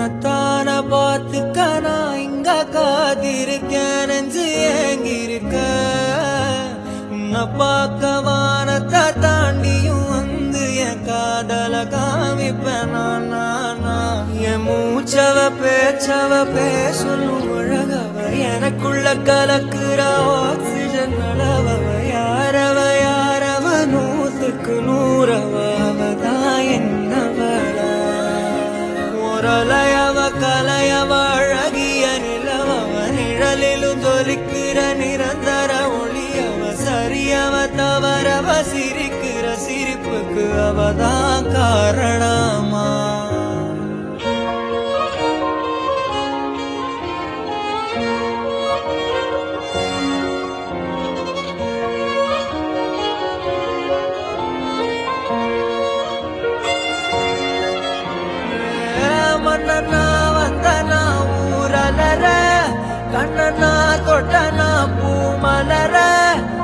உன்னத்தான பார்த்துக்க நான் இங்க காத்திருக்கேன் நெஞ்சு ஏங்கிருக்க உன்னை பார்க்க வானத்தை தாண்டியும் வந்து என் காதல காமிப்பேன் நான் நான், நான். என் மூச்சவ பேச்சவ பேசணும் அழகவ எனக்குள்ள கலக்குற ஆக்சிஜன் அளவவ யாரவ யாரவ நூத்துக்கு நூறவ அவதான் என்னவள முரலையவ கலையவ அழகிய நிலவவ நிழலிலும் ஜொலிக்கிற நிரந்தர ஒளியவ சரியவ தவறவ சிரிக்கிற சிரிப்புக்கு அவதான் காரணமா மன்னனா வந்தனா ஊரலர கண்ணனா தொட்டனா பூ மலர